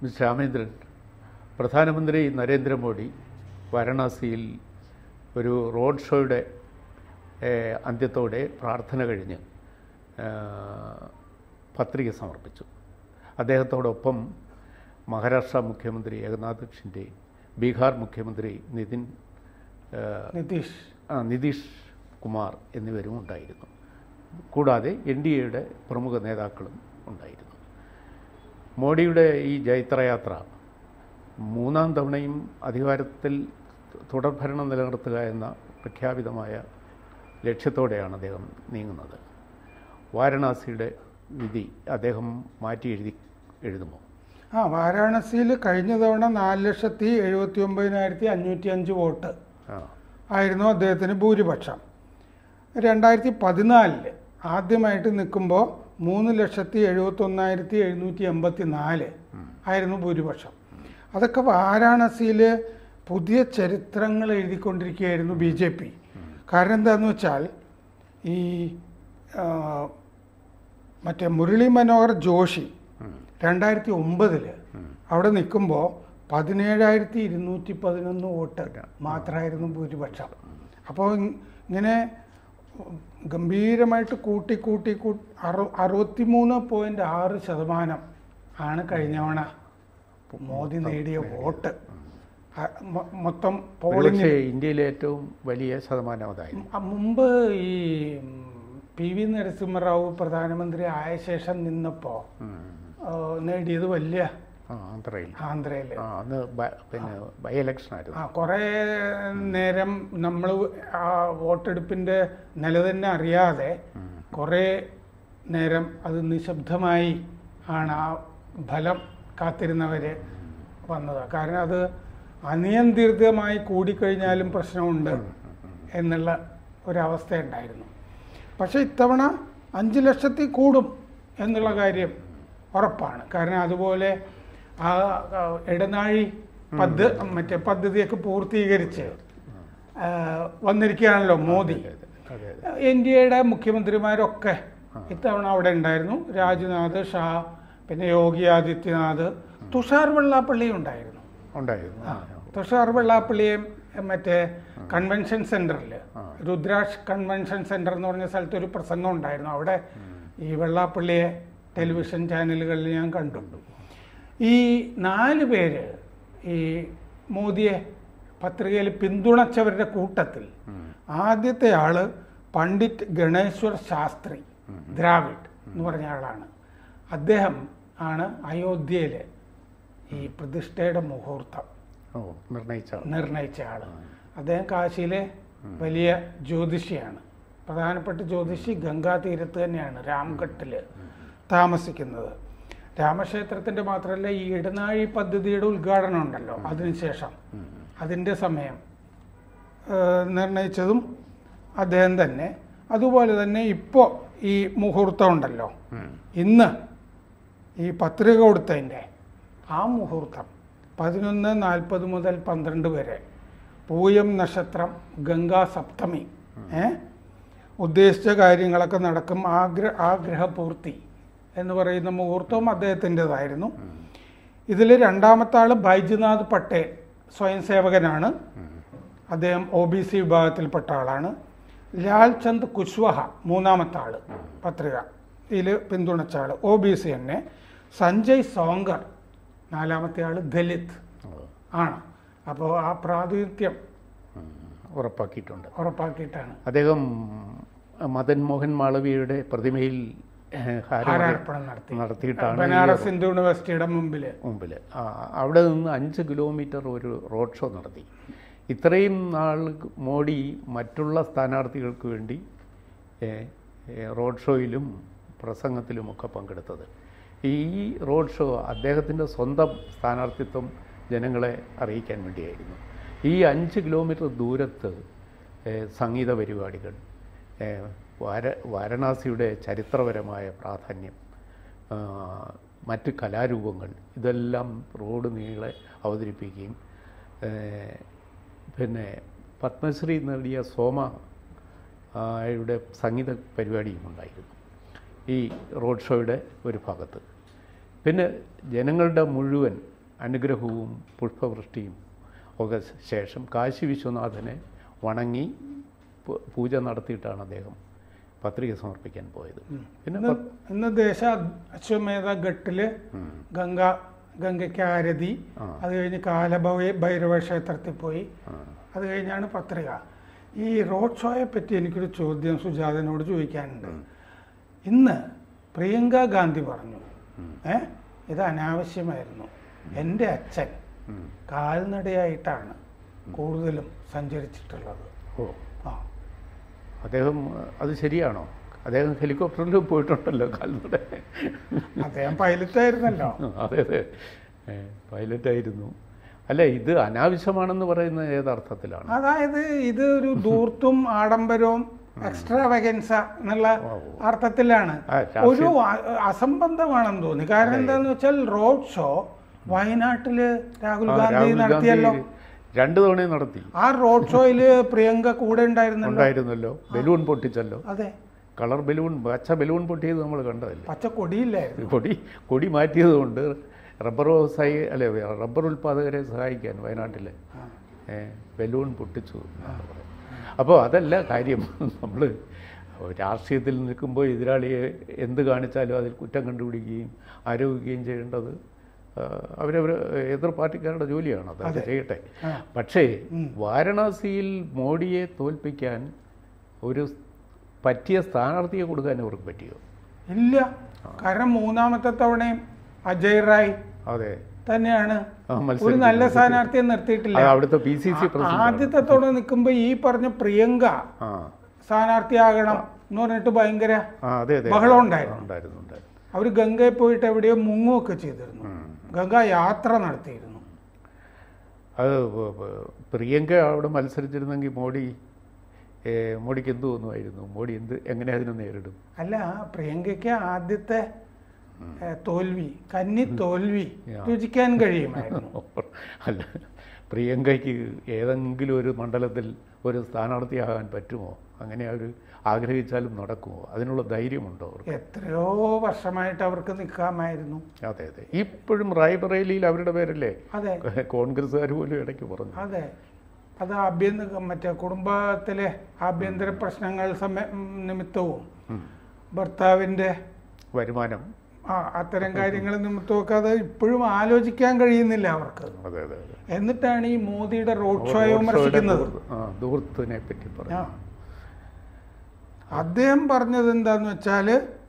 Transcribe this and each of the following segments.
Miss Ramendran പ്രധാനമന്ത്രി നരേന്ദ്രമോദി വാരണാസിയിൽ ഒരു road ഷോയുടെ ഏഹ്, അന്ത്യത്തോടെ പ്രാർത്ഥന കഴിഞ്ഞ് ഏഹ്, പത്രിക സമർപ്പിച്ചു അദ്ദേഹത്തോടൊപ്പം മഹാരാഷ്ട്ര മുഖ്യമന്ത്രി ഏകനാഥ് ഷിൻഡെ ബീഹാർ മുഖ്യമന്ത്രി നിതിൻ ഏഹ്, നിതീഷ് ആ, നിതീഷ് കുമാർ എന്നിവരും ഉണ്ടായിരുന്നു കൂടാതെ എൻ ഡി എയുടെ പ്രമുഖ നേതാക്കളും ഉണ്ടായിരുന്നു മോഡിയുടെ ഈ ജൈത്രയാത്ര മൂന്നാം തവണയും അധികാരത്തിൽ തുടർഭരണം നിലനിർത്തുക എന്ന പ്രഖ്യാപിതമായ ലക്ഷ്യത്തോടെയാണ് അദ്ദേഹം നീങ്ങുന്നത് വാരണാസിയുടെ വിധി അദ്ദേഹം മാറ്റി എഴുതി എഴുതുമോ ആ വാരാണസിയിൽ കഴിഞ്ഞ തവണ നാല് ലക്ഷത്തി എഴുപത്തി ഒമ്പതിനായിരത്തി അഞ്ഞൂറ്റി അഞ്ച് വോട്ട് ആ ആയിരുന്നു അദ്ദേഹത്തിന് ഭൂരിപക്ഷം രണ്ടായിരത്തി പതിനാലില് ആദ്യമായിട്ട് നിൽക്കുമ്പോൾ മൂന്ന് ലക്ഷത്തി എഴുപത്തൊന്നായിരത്തി എഴുന്നൂറ്റി എൺപത്തി നാല് ആയിരുന്നു ഭൂരിപക്ഷം അതൊക്കെ വാരാണസിയിൽ പുതിയ ചരിത്രങ്ങൾ എഴുതിക്കൊണ്ടിരിക്കുകയായിരുന്നു ബി ജെ പി കാരണം എന്താണെന്ന് വെച്ചാൽ ഈ ആ, മറ്റേ മുരളി മനോഹർ ജോഷി രണ്ടായിരത്തി ഒമ്പതില് അവിടെ നിൽക്കുമ്പോൾ പതിനേഴായിരത്തി ഇരുന്നൂറ്റി പതിനൊന്ന് വോട്ട് മാത്രമായിരുന്നു ഭൂരിപക്ഷം അപ്പോൾ ഇ- ഇങ്ങനെ ഗംഭീരമായിട്ട് കൂട്ടി കൂട്ടി കൂട്ടി അറു അറുപത്തി മൂന്ന് പോയിന്റ് ആറ് ശതമാനം ആണ് കഴിഞ്ഞ തവണ മോദി നേടിയ വോട്ട് അ- മൊ- മൊത്തം പോളിംഗ് ഒരുപക്ഷേ ഇന്ത്യയിലെ ഏറ്റവും വലിയ ശതമാനം അതായിരുന്നു ആ, മുമ്പ് ഈ ഉം, പി വി നരസിംഹറാവു പ്രധാനമന്ത്രി ആയ ശേഷം നിന്നപ്പോൾ ഉം. നേടിയത് വലിയ ആ ആന്ധ്രയിൽ ആന്ധ്രയിൽ ആ അന്ന് ബ- പിന്നെ ബൈ ഇലക്ഷൻ ആയിരുന്നു ആ കുറേ നേരം നമ്മൾ ആ വോട്ടെടുപ്പിൻ്റെ നില തന്നെ അറിയാതെ കുറേ നേരം അത് നിശബ്ദമായി ആണ് ആ ഫലം കാത്തിരുന്നവർ വന്നത് കാരണം അത് അനിയന്ത്രിതമായി കൂടിക്കഴിഞ്ഞാലും പ്രശ്നമുണ്ട് എന്നുള്ള ഒരവസ്ഥ ഉണ്ടായിരുന്നു പക്ഷേ ഇത്തവണ അഞ്ച് ലക്ഷത്തിൽ കൂടും എന്നുള്ള കാര്യം ഉറപ്പാണ് കാരണം അതുപോലെ ആ ആ, ഇടനാഴി പദ്ധ മറ്റേ പദ്ധതിയൊക്കെ പൂർത്തീകരിച്ച് ആ, വന്നിരിക്കുകയാണല്ലോ മോദി അതെ അതെ എൻ ഡി എയുടെ മുഖ്യമന്ത്രിമാരൊക്കെ ഇത്തവണ അവിടെ ഉണ്ടായിരുന്നു രാജ്നാഥ് ഷാ പിന്നെ യോഗി ആദിത്യനാഥ് തുഷാർ വെള്ളാപ്പള്ളി ഉണ്ടായിരുന്നു ഉണ്ടായിരുന്നു ആ, തുഷാർ വെള്ളാപ്പള്ളിയും മറ്റേ കൺവെൻഷൻ സെന്ററിൽ രുദ്രാക്ഷ് കൺവെൻഷൻ സെന്റർ എന്ന് പറഞ്ഞ സ്ഥലത്ത് ഒരു പ്രസംഗം ഉണ്ടായിരുന്നു അവിടെ ഈ വെള്ളാപ്പള്ളിയെ ടെലിവിഷൻ ചാനലുകളിൽ ഞാൻ കണ്ടു ഈ നാല് പേര് ഈ മോദിയെ പത്രികയിൽ പിന്തുണച്ചവരുടെ കൂട്ടത്തിൽ ആദ്യത്തെ ആള് പണ്ഡിറ്റ് ഗണേശ്വർ ശാസ്ത്രി ദ്രാവിഡ് എന്ന് പറഞ്ഞ ആളാണ് അദ്ദേഹം ആണ് അയോധ്യയിലെ ഈ പ്രതിഷ്ഠയുടെ മുഹൂർത്തം ഓ നിർണയിച്ച ആൾ. നിർണയിച്ച ആള് അദ്ദേഹം കാശിയിലെ വലിയ ജ്യോതിഷിയാണ് പ്രധാനപ്പെട്ട ജ്യോതിഷി ഗംഗാ തീരത്ത് തന്നെയാണ് രാംഘട്ടിൽ താമസിക്കുന്നത് രാമക്ഷേത്രത്തിന്റെ മാത്രമല്ല ഈ ഇടനാഴി പദ്ധതിയുടെ ഉദ്ഘാടനം ഉണ്ടല്ലോ അതിനുശേഷം അതിൻ്റെ സമയം ഏഹ്, നിർണയിച്ചതും അദ്ദേഹം തന്നെ അതുപോലെ തന്നെ ഇപ്പോൾ ഈ മുഹൂർത്തം ഉണ്ടല്ലോ ഇന്ന് ഈ പത്രിക കൊടുത്തതിൻ്റെ ആ മുഹൂർത്തം പതിനൊന്ന് നാൽപ്പത് മുതൽ പന്ത്രണ്ട് വരെ പൂയം നക്ഷത്രം ഗംഗാ സപ്തമി ഏ ഉദ്ദേശിച്ച കാര്യങ്ങളൊക്കെ നടക്കും ആഗ്ര ആഗ്രഹപൂർത്തി എന്ന് പറയുന്ന മുഹൂർത്തവും അദ്ദേഹത്തിൻ്റെതായിരുന്നു ഇതിൽ രണ്ടാമത്തെ ആൾ ബൈജുനാഥ് പട്ടേൽ സ്വയം സേവകനാണ് അദ്ദേഹം ഒ ബി സി വിഭാഗത്തിൽപ്പെട്ട ആളാണ് ലാൽചന്ദ് കുശ്വഹ മൂന്നാമത്തെ ആള് പത്രിക ഇതിൽ പിന്തുണച്ച ആള് ഒ ബി സി തന്നെ സഞ്ജയ് സോങ്കർ നാലാമത്തെ ആള് ദലിത് ഓ, ആണ് അപ്പോൾ ആ പ്രാതിനിധ്യം ഉം, ഉറപ്പാക്കിയിട്ടുണ്ട് ഉറപ്പാക്കിയിട്ടാണ് അദ്ദേഹം മദൻ മോഹൻ മാളവിയയുടെ പ്രതിമയിൽ ഏഹ്, ഹാരമണി ഹാരാർപ്പണം നടത്തി നടത്തിയിട്ടാണ് ഈ ബനാറസ് ഹിന്ദു യൂണിവേഴ്സിറ്റിയുടെ മുമ്പിൽ മുമ്പിൽ ആ, അവിടെ നിന്ന് അഞ്ച് കിലോമീറ്റർ ഒരു റോഡ് ഷോ നടത്തി ഇത്രയും നാൾ മോഡി മറ്റുള്ള സ്ഥാനാർത്ഥികൾക്ക് വേണ്ടി ഏ, ഏ, റോഡ് ഷോയിലും പ്രസംഗത്തിലുമൊക്കെ പങ്കെടുത്തത് ഈ റോഡ് ഷോ അദ്ദേഹത്തിൻ്റെ സ്വന്തം സ്ഥാനാർത്ഥിത്വം ജനങ്ങളെ അറിയിക്കാൻ വേണ്ടിയായിരുന്നു ഈ അഞ്ച് കിലോമീറ്റർ ദൂരത്ത് ഏ, സംഗീത പരിപാടികൾ ഏ, വാര വാരണാസിയുടെ ചരിത്രപരമായ പ്രാധാന്യം ആ, മറ്റ് കലാരൂപങ്ങൾ ഇതെല്ലാം റോഡ് നീളെ അവതരിപ്പിക്കുകയും ഏ, പിന്നെ പത്മശ്രീ നേടിയ സോമ ആ, യുടെ സംഗീത പരിപാടിയും ഉണ്ടായിരുന്നു ഈ റോഡ് ഷോയുടെ ഒരു ഭാഗത്ത് പിന്നെ ജനങ്ങളുടെ മുഴുവൻ അനുഗ്രഹവും പുഷ്പവൃഷ്ടിയും ഒക്കെ ശേഷം കാശി വിശ്വനാഥനെ വണങ്ങി പൂ- പൂജ നടത്തിയിട്ടാണ് അദ്ദേഹം പത്രിക സമർപ്പിക്കാൻ പോയത് പിന്നെ ഇന്ന് പ- ഇന്ന് ദേശ അശ്വമേധ ഘട്ടില് ഉം. ഗംഗ ഗംഗയ്ക്ക് ആരതി ആ. അത് കഴിഞ്ഞ് കാലഭവ ഭൈരവ ക്ഷേത്രത്തിൽ പോയി ആ, അത് കഴിഞ്ഞാണ് പത്രിക ഈ റോഡ് ഷോയെ പറ്റി എനിക്കൊരു ചോദ്യം സുജാതനോട് ചോദിക്കാനുണ്ട് ഇന്ന് പ്രിയങ്ക ഗാന്ധി പറഞ്ഞു ഏ ഇത് അനാവശ്യമായിരുന്നു എൻ്റെ അച്ഛൻ ഉം. കാൽനടയായിട്ടാണ് കൂടുതലും സഞ്ചരിച്ചിട്ടുള്ളത് ഓ ആ അദ്ദേഹം അത് ശരിയാണോ അദ്ദേഹം ഹെലികോപ്റ്ററിൽ പോയിട്ടുണ്ടല്ലോ കാൽനട അദ്ദേഹം പൈലറ്റ് ആയിരുന്നല്ലോ അതെ അതെ ഏ, പൈലറ്റായിരുന്നു അല്ല ഇത് അനാവശ്യമാണെന്ന് പറയുന്നത് ഏതർത്ഥത്തിലാണ് അതായത് ഇത് ഒരു ധൂർത്തും ആഡംബരവും എക്സ്ട്രാ വകൻസ എന്നുള്ള ഓ. അർത്ഥത്തിലാണ് ആ, രാഷ്ട്രീയ- ഒരു അ- അസംബന്ധമാണെന്ന് തോന്നി കാരണം എന്താന്ന് വെച്ചാൽ റോഡ് ഷോ വയനാട്ടില് രാഹുൽ ആ, ഗാന്ധി രാഹുൽ നടത്തിയല്ലോ ഗാന്ധി രണ്ടു തവണയും നടത്തി ആ റോഡ് ഷോയില് പ്രിയങ്ക കൂടെ ഉണ്ടായിരുന്നല്ലോ ഉണ്ടായിരുന്നല്ലോ ബലൂൺ പൊട്ടിച്ചല്ലോ അതെ കളർ ബലൂൺ പച്ച ബലൂൺ പൊട്ടിയത് നമ്മൾ കണ്ടതല്ലേ പച്ച കൊടിയില്ലായിരുന്നു കൊടി കൊടി മാറ്റിയത് കൊണ്ട് റബ്ബർ വ്യവസായി അല്ലെ റബ്ബർ ഉൽപ്പാദകരെ സഹായിക്കാൻ വയനാട്ടിലെ ഏ, ബലൂൺ പൊട്ടിച്ചു എന്നാണ് പറയുന്നത് അപ്പോൾ അതല്ല കാര്യം നമ്മൾ രാഷ്ട്രീയത്തിൽ നിൽക്കുമ്പോൾ എതിരാളിയെ എന്ത് കാണിച്ചാലും അതിൽ കുറ്റം കണ്ടുപിടിക്കുകയും ആരോപിക്കുകയും ചെയ്യേണ്ടത് ആ, അവരവർ എതിർ പാർട്ടിക്കാരുടെ ജോലിയാണ് അത് അത് ചെയ്യട്ടെ ആ. പക്ഷേ വാരണാസിയിൽ മോഡിയെ തോൽപ്പിക്കാൻ ഒരു പറ്റിയ സ്ഥാനാർത്ഥിയെ കൊടുക്കാൻ അവർക്ക് പറ്റിയോ ഇല്ല കാരണം മൂന്നാമത്തെ തവണയും അജയ് റായ് അതെ തന്നെയാണ് ആ, ഒരു മത്സരിച്ചു. നല്ല സ്ഥാനാർത്ഥിയെ നിർത്തിയിട്ടില്ല അത് അവിടുത്തെ പി സി സി പ്രസിഡന്റ് ആദ്യത്തെ തവണ നിൽക്കുമ്പോ ഈ പറഞ്ഞ പ്രിയങ്ക ആ സ്ഥാനാർത്ഥിയാകണം എന്ന് പറഞ്ഞിട്ട് ഭയങ്കര ആ അതെ അതെ ബഹളം ഉണ്ടായിരുന്നു. ഉണ്ടായിരുന്നു ഉണ്ടായിരുന്നു അവർ ഗംഗയിൽ പോയിട്ട് എവിടെയോ മുങ്ങുകയൊക്കെ ചെയ്തിരുന്നു ഉം. ഗംഗ യാത്ര നടത്തിയിരുന്നു അത് പ- പ- പ്രിയങ്ക അവിടെ മത്സരിച്ചിരുന്നെങ്കിൽ മോഡി ഏ, മോഡിക്ക് എന്ത് തോന്നുമായിരുന്നു മോഡി എന്ത് എങ്ങനെ അതിനെ നേരിടും അല്ല പ്രിയങ്കയ്ക്ക് ആദ്യത്തെ ഏ, തോൽവി കന്നി തോൽവി Yeah. രുചിക്കാൻ കഴിയുമായിരുന്നു അല്ല പ്രിയങ്കയ്ക്ക് ഏതെങ്കിലും ഒരു മണ്ഡലത്തിൽ ഒരു സ്ഥാനാർത്ഥിയാകാൻ പറ്റുമോ അങ്ങനെ അവർ ആഗ്രഹിച്ചാലും നടക്കുമോ അതിനുള്ള ധൈര്യമുണ്ടോ അവർക്ക് എത്രയോ വർഷമായിട്ട് അവർക്ക് നിൽക്കാമായിരുന്നു അതെ അതെ ഇപ്പോഴും റായ്ബറേലിയിൽ അവരുടെ പേരല്ലേ അതെ കോൺഗ്രസ്സുകാർ പോലും ഇടയ്ക്ക് പറഞ്ഞു അതെ അത് ആഭ്യന്തര മറ്റേ കുടുംബത്തിലെ ആഭ്യന്തര പ്രശ്നങ്ങൾ സമ നിമിത്തവും ഉം. ഭർത്താവിൻ്റെ വരുമാനം ആ അത്തരം കാര്യങ്ങൾ നിമിത്തമൊക്കെ അത് ഇപ്പോഴും ആലോചിക്കാൻ കഴിയുന്നില്ല അവർക്ക് അതെ അതെ അതെ എന്നിട്ടാണ് ഈ മോദിയുടെ റോഡ് ഷോയെ റോഡ് ഷോയുടെ വിമർശിക്കുന്നത് ദൂർത്ത്- ആ ദൂർത്തിനെ പറ്റി ആ. പറഞ്ഞു അദ്ദേഹം പറഞ്ഞത് എന്താന്ന് വെച്ചാൽ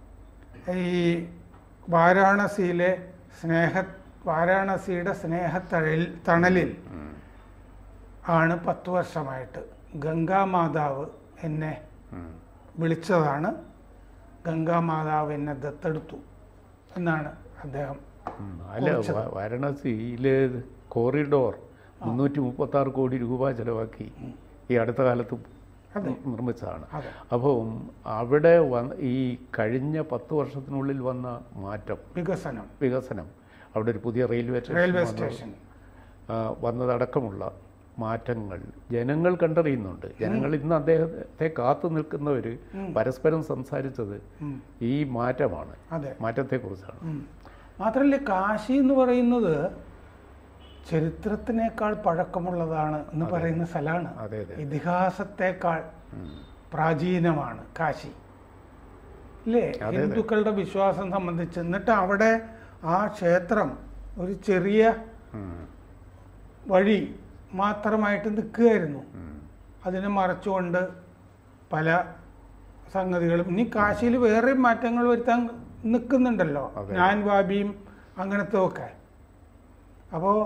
ഈ വാരാണസിയിലെ സ്നേഹ വാരാണസിയുടെ സ്നേഹത്തഴൽ തണലിൽ ഉം. ആണ് പത്ത് വർഷമായിട്ട് ഗംഗാമാതാവ് എന്നെ ഉം. വിളിച്ചതാണ് ഗംഗാമാതാവ് എന്നെ ദത്തെടുത്തു എന്നാണ് അദ്ദേഹം ഉം. അല്ല വ- വാരണാസിയിലെ കോറിഡോർ മുന്നൂറ്റി മുപ്പത്തി ആറ് കോടി രൂപ ചെലവാക്കി ഈ അടുത്ത കാലത്ത് അതെ. നിർമ്മിച്ചതാണ് അതെ അപ്പം അവിടെ വന്ന് ഈ കഴിഞ്ഞ പത്ത് വർഷത്തിനുള്ളിൽ വന്ന മാറ്റം വികസനം വികസനം അവിടെ ഒരു പുതിയ റെയിൽവേ സ്റ്റേഷൻ റെയിൽവേ വന്നു. സ്റ്റേഷൻ ആ, വന്നതടക്കമുള്ള മാറ്റങ്ങൾ ജനങ്ങൾ കണ്ടറിയുന്നുണ്ട് ജനങ്ങൾ ഇന്ന് അദ്ദേഹത്തെ കാത്തു നിൽക്കുന്നവർ പരസ്പരം സംസാരിച്ചത് ഉം. ഈ മാറ്റമാണ് അതെ മാറ്റത്തെക്കുറിച്ചാണ് ഉം. മാത്രമല്ല കാശി എന്ന് പറയുന്നത് ചരിത്രത്തിനേക്കാൾ പഴക്കമുള്ളതാണ് എന്ന് പറയുന്ന സ്ഥലമാണ് അതെ അതെ ഇതിഹാസത്തെക്കാൾ ഉം. പ്രാചീനമാണ് കാശി ഇല്ലേ അതെ. ഹിന്ദുക്കളുടെ വിശ്വാസം സംബന്ധിച്ച് എന്നിട്ട് അവിടെ ആ ക്ഷേത്രം ഒരു ചെറിയ ഉം. വഴി മാത്രമായിട്ട് നിൽക്കുകയായിരുന്നു ഉം. അതിനെ മറച്ചുകൊണ്ട് പല സംഗതികളും ഇനി കാശിയിൽ വേറെ മാറ്റങ്ങൾ വരുത്താൻ നിൽക്കുന്നുണ്ടല്ലോ അതെ. ഞാൻ വാബിയും അങ്ങനത്തെ ഒക്കെ അപ്പോൾ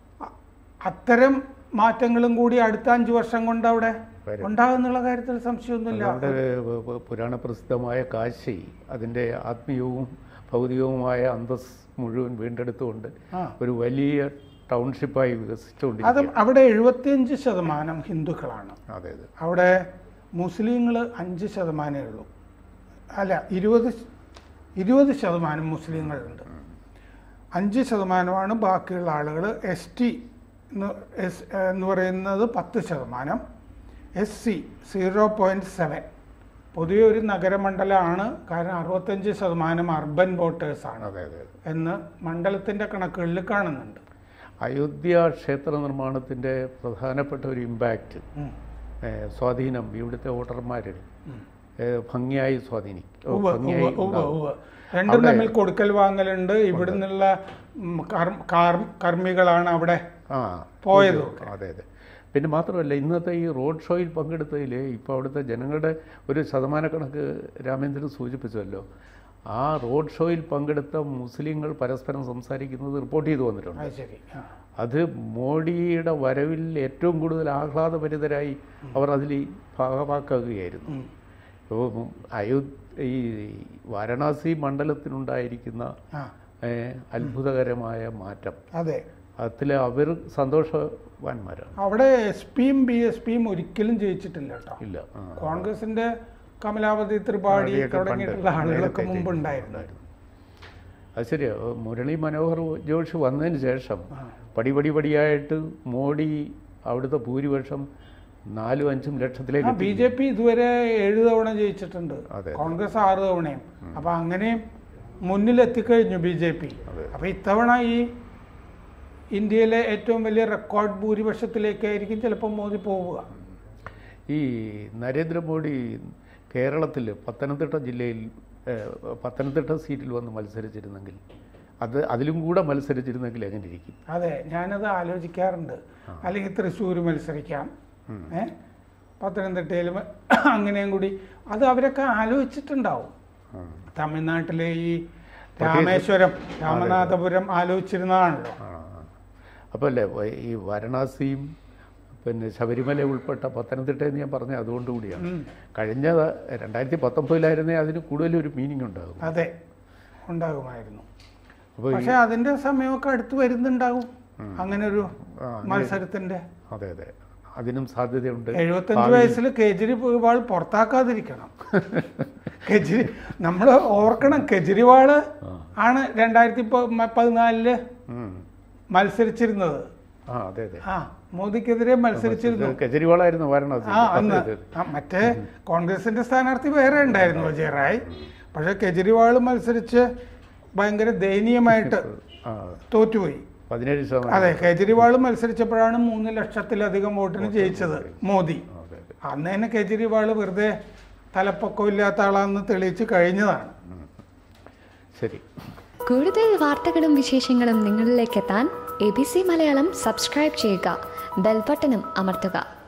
അത്തരം മാറ്റങ്ങളും കൂടി അടുത്ത അഞ്ചു വർഷം കൊണ്ട് അവിടെ വരും. ഉണ്ടാകുന്നുള്ള കാര്യത്തിൽ സംശയമൊന്നുമില്ല നമ്മുടെ പ- പ- പുരാണ പ്രസിദ്ധമായ കാശി അതിൻ്റെ ആത്മീയവും ഭൗതികവുമായ അന്തസ് മുഴുവൻ വീണ്ടെടുത്തുകൊണ്ട് ആ ഒരു വലിയ ടൗൺഷിപ്പായി അത് വികസിച്ചുകൊണ്ടിരിക്കുകയാണ് അവിടെ എഴുപത്തിയഞ്ച് ശതമാനം ഹിന്ദുക്കളാണ് അതെ അതെ അവിടെ മുസ്ലിങ്ങൾ അഞ്ച് ശതമാനമേ ഉള്ളൂ അല്ല ഇരുപത് ശ- ഇരുപത് ശതമാനം മുസ്ലിങ്ങളുണ്ട് അഞ്ച് ശതമാനമാണ് ബാക്കിയുള്ള ആളുകൾ എസ് ടി എസ് എന്ന് പറയുന്നത് പത്ത് ശതമാനം S C zero point seven പൊതുവെ ഒരു നഗരമണ്ഡലമാണ് കാരണം അറുപത്തഞ്ച് ശതമാനം അർബൻ വോട്ടേഴ്സാണ് അതെ അതെ അതെ എന്ന് മണ്ഡലത്തിൻ്റെ കണക്കുകളിൽ കാണുന്നുണ്ട് അയോധ്യ ക്ഷേത്ര നിർമ്മാണത്തിൻ്റെ പ്രധാനപ്പെട്ട ഒരു ഇമ്പാക്റ്റ് ഉം. സ്വാധീനം ഇവിടുത്തെ വോട്ടർമാരിൽ ഭംഗിയായി സ്വാധീനിക്കും ഓ, ഉവ്വ് ഭംഗിയായി ഉവ്വ് ഉവ്വ് ഉണ്ടാവും. ഉവ്വ്. രണ്ടും തമ്മിൽ കൊടുക്കൽ വാങ്ങലുണ്ട് ഇവിടുന്നുള്ള ഉം, കർ- കാർ- കർമ്മികളാണ് അവിടെ ആ പോയതും ഇത് അതെ അതെ പിന്നെ മാത്രമല്ല ഇന്നത്തെ ഈ റോഡ് ഷോയിൽ പങ്കെടുത്തതിൽ ഇപ്പോൾ അവിടുത്തെ ജനങ്ങളുടെ ഒരു ശതമാനക്കണക്ക് രാമേന്ദ്രൻ സൂചിപ്പിച്ചല്ലോ ആ റോഡ് ഷോയിൽ പങ്കെടുത്ത മുസ്ലിങ്ങൾ പരസ്പരം സംസാരിക്കുന്നത് റിപ്പോർട്ട് ചെയ്തു വന്നിട്ടുണ്ട് അത് ശരി ആ. അത് മോഡിയുടെ വരവിൽ ഏറ്റവും കൂടുതൽ ആഹ്ലാദഭരിതരായി അവർ അതിൽ ഭാഗമാക്കുകയായിരുന്നു ഉം. ഇപ്പോൾ അയോ ഈ വാരണാസി മണ്ഡലത്തിനുണ്ടായിരിക്കുന്ന ആ ഏഹ്, അത്ഭുതകരമായ മാറ്റം അതെ അതിൽ അവർ സന്തോഷവാന്മാരാണ് അവിടെ എസ് പിയും ബി എസ് പിയും ഒരിക്കലും ജയിച്ചിട്ടില്ല കേട്ടോ ഇല്ല ആ. കോൺഗ്രസിന്റെ കമലാപതി ത്രിപാഠി ത്രിപാഠിയൊക്കെ തുടങ്ങിയിട്ടുള്ള പണ്ട് ആളുകളൊക്കെ നേരത്തെ മുമ്പ് ഉണ്ടായിരുന്നു അത് ശരിയാ മുരളി മനോഹർ ജോഷി വന്നതിന് ശേഷം പടി പടി പടിയായിട്ട് മോഡി അവിടുത്തെ ഭൂരിപക്ഷം നാലും അഞ്ചും ലക്ഷത്തിലേക്ക് ബി ജെ പി ഇതുവരെ ഏഴ് തവണ ജയിച്ചിട്ടുണ്ട് അതെ. കോൺഗ്രസ് ആറ് തവണയും അപ്പൊ അങ്ങനെയും മുന്നിലെത്തിക്കഴിഞ്ഞു ബി ജെ പി അതെ. അപ്പൊ ഇത്തവണ ഈ ഇന്ത്യയിലെ ഏറ്റവും വലിയ റെക്കോർഡ് ഭൂരിപക്ഷത്തിലേക്കായിരിക്കും ചിലപ്പോൾ മോദി പോവുക ഈ നരേന്ദ്രമോദി കേരളത്തിൽ പത്തനംതിട്ട ജില്ലയിൽ ഏഹ്, പത്തനംതിട്ട സീറ്റിൽ വന്ന് മത്സരിച്ചിരുന്നെങ്കിൽ അത് അതിലും കൂടെ മത്സരിച്ചിരുന്നെങ്കിൽ എങ്ങനെ ഇരിക്കും അതെ ഞാനത് ആലോചിക്കാറുണ്ട് അല്ലെങ്കിൽ തൃശ്ശൂർ മത്സരിക്കാം ഏ പത്തനംതിട്ടയിൽ മ- അങ്ങനെയും കൂടി അത് അവരൊക്കെ ആലോചിച്ചിട്ടുണ്ടാവും ഉം. തമിഴ്നാട്ടിലെ ഈ രാമേശ്വരം രാമനാഥപുരം ആലോചിച്ചിരുന്നതാണല്ലോ ആ അപ്പോൾ അല്ലേ വ- ഈ വാരണാസിയും പിന്നെ ശബരിമല ഉൾപ്പെട്ട പത്തനംതിട്ട എന്ന് ഞാൻ പറഞ്ഞത് അതുകൊണ്ടുകൂടിയാണ് ഉം. കഴിഞ്ഞ രണ്ടായിരത്തി പത്തൊമ്പതിലായിരുന്നേ അതിന് കൂടുതലൊരു മീനിങ് ഉണ്ടാകും അതെ ഉണ്ടാകുമായിരുന്നു അപ്പോൾ പക്ഷെ അതിന്റെ സമയമൊക്കെ അടുത്ത് വരുന്നുണ്ടാകും അങ്ങനെ ഒരു ആ, അങ്ങനെ- മത്സരത്തിന്റെ അതെ അതെ അതിനും സാധ്യതയുണ്ട് എഴുപത്തഞ്ച് വയസ്സിൽ കേജ്രിവാൾ പുറത്താക്കാതിരിക്കണം കെജ്രി നമ്മൾ ഓർക്കണം കെജ്രിവാള് ആണ് രണ്ടായിരത്തി പ- പതിനാലില് ഉം. മത്സരിച്ചിരുന്നത് ആ അതെ അതെ ആ മോദിക്കെതിരെ മത്സരിച്ചിരുന്നു കെജ്രിവാളായിരുന്നു വാരണാസി ആ അന്ന് അതെ, അതെ. ആ, മറ്റേ കോൺഗ്രസിന്റെ സ്ഥാനാർത്ഥി വേറെ ഉണ്ടായിരുന്നു വിജയ് റായ് പക്ഷെ കെജ്രിവാൾ മത്സരിച്ച് ഭയങ്കര ദയനീയമായിട്ട് ആ തോറ്റുപോയി പതിനേഴ് ശതമാനം അതെ കെജ്രിവാൾ മത്സരിച്ചപ്പോഴാണ് മൂന്ന് ലക്ഷത്തിലധികം വോട്ടിന് ജയിച്ചത് മോദി അതെ അതെ അന്ന് തന്നെ കെജ്രിവാൾ വെറുതെ തലപ്പൊക്കമില്ലാത്ത ആളാണെന്ന് തെളിയിച്ച് കഴിഞ്ഞതാണ് ശരി കൂടുതൽ വാർത്തകളും വിശേഷങ്ങളും നിങ്ങളിലേക്ക് എത്താൻ A B C Malayalam subscribe ചെയ്യുക ബെൽബട്ടനും അമർത്തുക